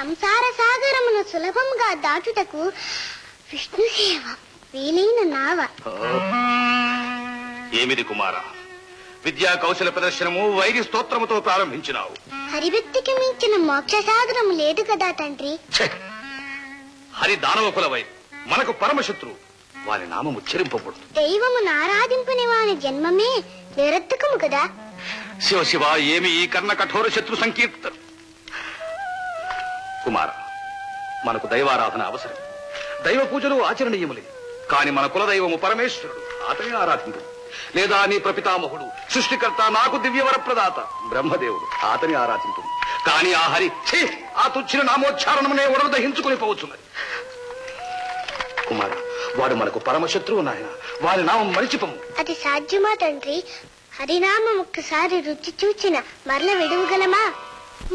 సంసార సాగరమును సులభంగా దాటుటకు విష్ణు సేవ వీలైన నావ ఏమిది కుమార విద్యా కౌశల ప్రదర్శనము వైరి స్తోత్రముతో ప్రారంభించినావు హరిభక్తికి మించిన మోక్ష సాగరము లేదు కదా తండ్రి ఛే! హరి దానవ కులవై మనకు పరమశత్రువు వారి నామము ఉచ్చరింపబడుతుంది దైవమును ఆరాధింపని వాని జన్మమే నిరర్థకము కదా శివ శివ ఏమి ఈ కర్ణ కఠోర శత్రు సంకీర్తన కుమార మనకు దైవారాధన అవసరం దైవ పూజలు ఆచరణీయములే కాని మన కులదైవము పరమేశ్వరుడు అతనే ఆరాధించు లేదా నీ ప్రపితామహుడు సృష్టికర్త నాకు దివ్యవర ప్రదాత బ్రహ్మదేవుడు అతని ఆరాధించు కాని ఆ హరి ఛీ, ఆ తుచ్చిన నామోచ్చారణమునే ఒడలు దహించుకుని పోవచ్చున్నది కుమార వాడు మనకు పరమశత్రువు నాయన వారి నామం మరిచిపము అది సాధ్యమా తండ్రి హరినామం ఒక్కసారి రుచి చూచిన మరల విడువగలమా